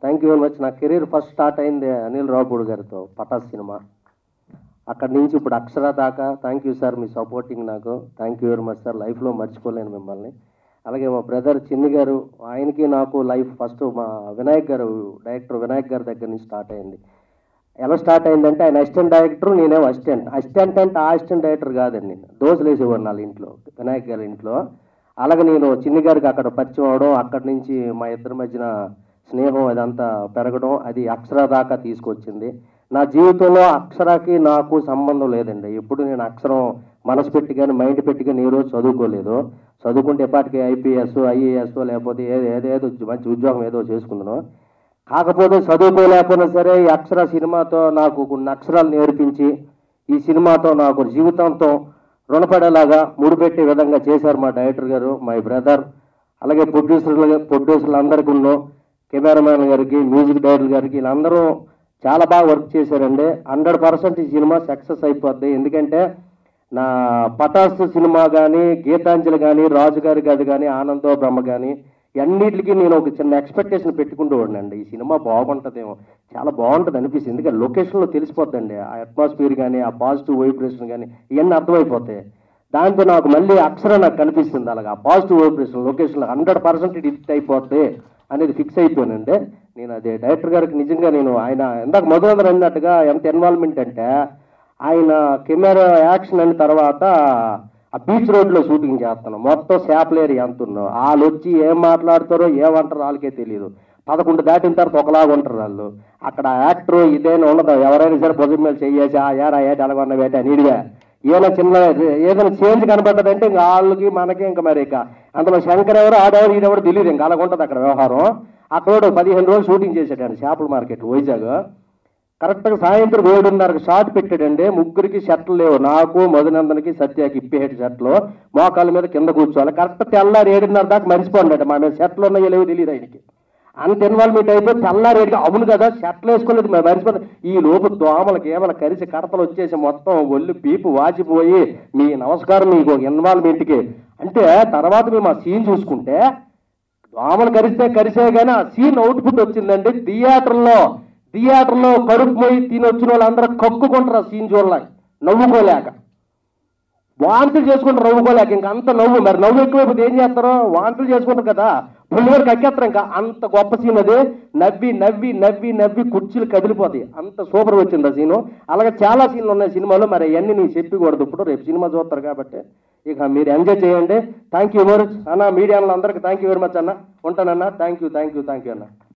thank you very much నా career first start అయింది అనిల్ రావుపూడి గారితో పటాస్ సినిమా అక్కడి నుంచి ఇప్పుడు అక్షర దాకా థ్యాంక్ యూ సార్ మీ సపోర్టింగ్ నాకు thank you very much sir లైఫ్లో మర్చిపోలేను మిమ్మల్ని అలాగే మా బ్రదర్ చిన్ని గారు ఆయనకి నాకు లైఫ్ ఫస్ట్ మా వినాయక్ గారు డైరెక్టర్ వినాయక్ గారి దగ్గర నుంచి స్టార్ట్ అయింది ఎలా స్టార్ట్ అయిందంటే ఆయన అసిస్టెంట్ డైరెక్టర్ నేనేమో అసిస్టెంట్ అసిస్టెంట్ అంటే ఆ అసిస్టెంట్ డైరెక్టర్ కాదండి నేను దోశలు వేసేవాడిని వాళ్ళ ఇంట్లో వినాయక్ గారి ఇంట్లో అలాగే నేను చిన్ని గారికి అక్కడ పరిచయం అవడం అక్కడి నుంచి మా ఇద్దరి మధ్యన స్నేహం అదంతా పెరగడం అది అక్షర దాకా తీసుకొచ్చింది నా జీవితంలో అక్షరాకి నాకు సంబంధం లేదండి ఎప్పుడు నేను అక్షరం మనసు పెట్టి కానీ మైండ్ పెట్టి కానీ ఏ రోజు చదువుకోలేదు చదువుకుంటే ఎప్పటికీ ఐపీఎస్ ఐఏఎస్ లేకపోతే ఏదో ఏదేదో మంచి ఉద్యోగం ఏదో చేసుకుందాను కాకపోతే చదువుకోలేకపోయినా సరే ఈ అక్షర సినిమాతో నాకు కొన్ని అక్షరాలు నేర్పించి ఈ సినిమాతో నాకు జీవితంతో రుణపడేలాగా ముడిపెట్టే విధంగా చేశారు మా డైరెక్టర్ గారు మై బ్రదర్ అలాగే ప్రొడ్యూసర్లు ప్రొడ్యూసర్లు అందరికీ ఉన్నో కెమెరామ్యాన్ గారికి మ్యూజిక్ డైరెక్టర్ గారికి వీళ్ళందరూ చాలా బాగా వర్క్ చేశారండి హండ్రెడ్ పర్సెంట్ ఈ సినిమా సక్సెస్ అయిపోద్ది ఎందుకంటే నా పటాస్ సినిమా కానీ గీతాంజలి కానీ రాజు గారి గది కానీ ఆనందో బ్రహ్మ కానీ అన్నిటికీ నేను ఒక చిన్న ఎక్స్పెక్టేషన్ పెట్టుకుంటూ ఉండండి ఈ సినిమా బాగుంటుందేమో చాలా బాగుంటుంది అనిపిస్తుంది ఎందుకంటే లొకేషన్లో తెలిసిపోద్దండి ఆ అట్మాస్ఫియర్ కానీ ఆ పాజిటివ్ వైబ్రేషన్ కానీ ఇవన్నీ అర్థమైపోతాయి దాంతో నాకు మళ్ళీ అక్షరం నాకు కనిపిస్తుంది అలాగా ఆ పాజిటివ్ వైబ్రేషన్ లొకేషన్లో హండ్రెడ్ పర్సెంట్ హిట్ అయిపోద్ది అనేది ఫిక్స్ అయిపోయానండి నేను అదే డైరెక్టర్ గారికి నిజంగా నేను ఆయన ఇందాక మధురందర్ అన్నట్టుగా ఎంత ఇన్వాల్వ్మెంట్ అంటే ఆయన కెమెరా యాక్షన్ అయిన తర్వాత ఆ బీచ్ రోడ్లో షూటింగ్ చేస్తున్నాం మొత్తం శాపల్ ఏరియా ఎంత ఉన్నో వాళ్ళు వచ్చి ఏం మాట్లాడతారో ఏమంటారో వాళ్ళకే తెలియదు పదకొండు దాటిన తర్వాత ఒకలాగా ఉంటారు వాళ్ళు అక్కడ యాక్టర్ ఇదేనా ఉండదు ఎవరైనా సరే భుజం మీద చెయ్యేసి ఆ ఏరా ఏటి అలాగొన్న వేట నీడిగా ఏదైనా చిన్న ఏదైనా చేంజ్ కనబడ్డదంటే ఇంకా వాళ్ళకి మనకి ఇంకా మరి ఇక అందులో శంకర్ ఎవరు ఆడెవరు ఈడెవరు తెలియదు ఇంకా అలాగుంటుంది అక్కడ వ్యవహారం అక్కడ పదిహేను రోజులు షూటింగ్ చేసాడండి చేపల మార్కెట్ వైజాగ్ కరెక్ట్గా సాయంత్రం ఏడున్నరకు షాట్ పెట్టాడండి ముగ్గురికి షర్ట్లు లేవు నాకు మధునందన్కి సత్యకి ఇప్పేటి షర్ట్లు మోకాళ్ళ మీద కింద కూర్చోవాలి కరెక్ట్ తెల్లారి ఏడున్నర దాకా మర్చిపోండి మా మీద షర్ట్లు ఉన్నాయో లేవో తెలియదు ఆయనకి అంత ఇన్వాల్వ్మెంట్ అయిపోయి తెల్లారి ఏడుగా అవును కదా షర్ట్లు వేసుకోలేదు మేము మర్చిపోయి ఈ లోపు దోమలకి ఏమైనా కరిసి కడతలు వచ్చేసి మొత్తం ఒళ్ళు పీపు వాచిపోయి మీ నమస్కారం మీకు ఇన్వాల్వ్మెంట్కి అంటే తర్వాత మేము ఆ సీన్ చూసుకుంటే దోమలు కరిస్తే కరిసే కానీ ఆ సీన్ అవుట్పుట్ వచ్చిందండి థియేటర్లో థియేటర్లో కడుపు పోయి తినొచ్చిన వాళ్ళందరూ కక్కుకుంటారు ఆ సీన్ చూడలేక నవ్వుకోలేక వాంతులు చేసుకుంటారు నవ్వుకోలేక ఇంకా అంత నవ్వు మరి నవ్వు ఎక్కువైపోతే ఏం చేస్తారు వాంతులు చేసుకుంటారు కదా పుల్లివరకు కక్కేస్తారు ఇంకా అంత గొప్ప సీన్ అది నవ్వి నవ్వి నవ్వి నవ్వి కుర్చీలు కదిలిపోతాయి అంత సూపర్ వచ్చింది ఆ సీను అలాగే చాలా సీన్లు ఉన్నాయి సినిమాలో మరి అవన్నీ నేను చెప్పకూడదు ఇప్పుడు రేపు సినిమా చూస్తారు కాబట్టి ఇక మీరు ఎంజాయ్ చేయండి థ్యాంక్ యూ వెరీ మచ్ అన్న మీడియా అందరికీ థ్యాంక్ యూ వెరీ మచ్ అన్న ఉంటానన్నా thank you thank you thank you అన్న